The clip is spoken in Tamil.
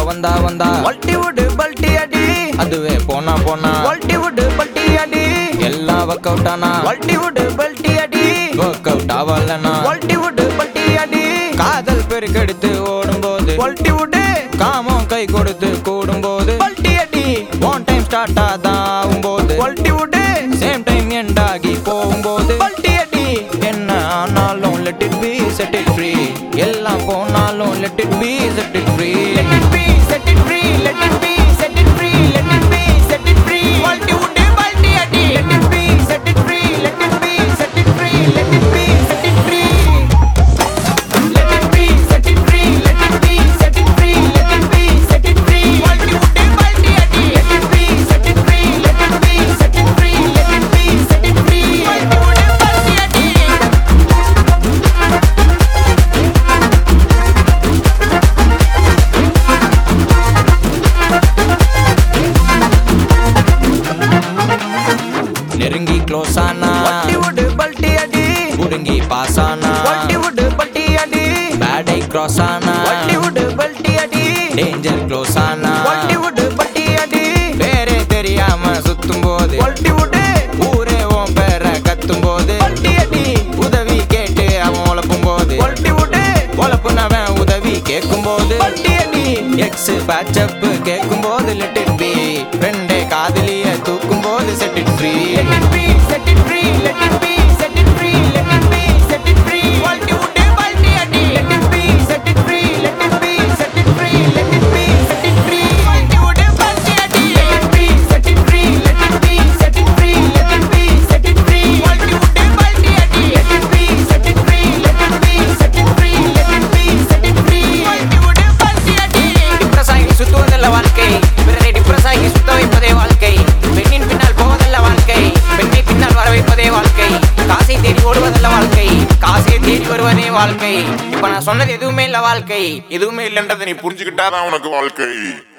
வந்தா வந்தா வல்ட்டி விடு பல்ட்டி அடி அதுவே போனா போனா வல்ட்டி விடு பல்ட்டி அடி எல்லாம் ஒர்க் அவுட் ஆனா வல்ட்டி விடு பல்ட்டி அடி ஒர்க் அவுட் ஆகலனா வல்ட்டி விடு பல்ட்டி அடி காதல் பெருக்கெடுத்து ஓடும்போது வல்ட்டி விடு காமம் கை கொடுத்து கூடும்போது பல்ட்டி அடி ஒன் டைம் ஸ்டார்ட் ஆதான் ஆகும்போது வல்ட்டி விடு சேம் டைம் எண்ட் ஆகி போகும்போது பல்ட்டி அடி என்ன ஆனாலும் let it be set it free எல்லாம் போனாலும் let it be set it free Let it be, set it free, let it be, set it free, let it be, set it free. வல்ட்டி விடு பல்ட்டி அடி Let it be, set it free, let it be, set it free, let it be, set it free. Let it be, set it free, let it be, set it free, let it be, set it free. வல்ட்டி விடு பல்ட்டி அடி Let it be, set it free, let it be, set it free, let it be, set it free. வல்ட்டி விடு பல்ட்டி அடி நெருங்கி க்ளோஸ் ஆனா வல்ட்டி விடு பல்ட்டி அடி புடுங்கி பாஸ் ஆனா வல்ட்டி விடு பல்ட்டி அடி பேடை கிராஸ் ஆனா வல்ட்டி விடு பல்ட்டி அடி டேஞ்சர் க்ளோஸ் ஆனா வல்ட்டி விடு பல்ட்டி அடி பேரே தெரியாம சுத்தும் போது வல்ட்டி விடு ஊரே உன் பேரை கத்தும் போது பல்ட்டி அடி உதவி கேட்டு அவன் உழப்பும் போது வல்ட்டி விடு உழப்புனவன் உதவி கேட்கும் போது பல்ட்டி அடி எக்ஸ் பேச்சப் கேட்கும் போது லெட் இட் பி ஃப்ரெண்டே காதலிய தூக்கும் போது set it free Let it be, set it free, let it be, set it free, let it be, set it free. வல்ட்டி விடு பல்ட்டி அடி Let it be, set it free, let it be, set it free, let it be, set it free. வல்ட்டி விடு பல்ட்டி அடி Let it be, set it free, let it be, set it free, let it be, set it free. வல்ட்டி விடு பல்ட்டி அடி Let it be, set it free, let it be, set it free, let it be, set it free. வல்ட்டி விடு பல்ட்டி அடி டிப்ரஸ் ஆகி சுத்துவதல்ல வாழ்க்கை பிறரை டிப்ரஸ் ஆகி சுத்த வைப்பதே வாழ்க்கை பெண்ணின் பின்னால் போவதல்ல வாழ்க்கை பெண்ணை பின்னால் வர வைப்பதே வாழ்க்கை காசை தேடி ஓடுவதல்ல வாழ்க்கை காசை தேடி வருவதே வாழ்க்கை இப்ப நான் சொன்னது எதுவுமே இல்ல வாழ்க்கை எதுவுமே இல்லைன்றது நீ புரிஞ்சுக்கிட்டாதான் உனக்கு வாழ்க்கை